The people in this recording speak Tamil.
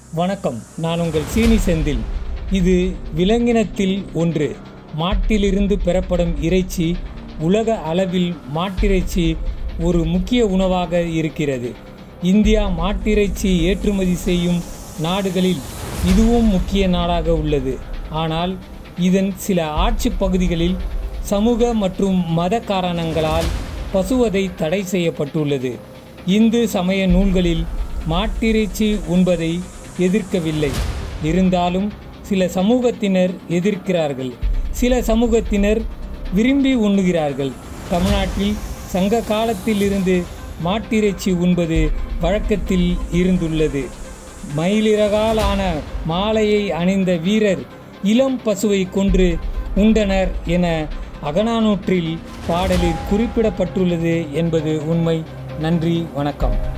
வணக்கம் நான் உங்கள் சீனி செந்தில் இது விலங்கினத்தில் ஒன்று மாட்டிலிருந்து பெறப்படும் இறைச்சி உலக அளவில் மாட்டிறைச்சி ஒரு முக்கிய உணவாக இருக்கிறது இந்தியா மாட்டிறைச்சி ஏற்றுமதி செய்யும் நாடுகளில் இதுவும் முக்கிய நாடாக உள்ளது ஆனால் இதன் சில ஆட்சி பகுதிகளில் சமூக மற்றும் மத காரணங்களால் பசுவதை தடை செய்யப்பட்டுள்ளது இந்து சமய நூல்களில் மாட்டிறைச்சி உண்பதை எதிர்க்கவில்லை இருந்தாலும் சில சமூகத்தினர் எதிர்க்கிறார்கள் சில சமூகத்தினர் விரும்பி உண்ணுகிறார்கள் தமிழ்நாட்டில் சங்க காலத்திலிருந்து மாட்டிறைச்சி உண்பது வழக்கத்தில் இருந்துள்ளது மயிலிறகால் ஆன மாலையை அணிந்த வீரர் இளம் பசுவை கொன்று உண்டனர் என அகநானூற்றில் பாடலில் குறிப்பிடப்பட்டுள்ளது என்பது உண்மை நன்றி வணக்கம்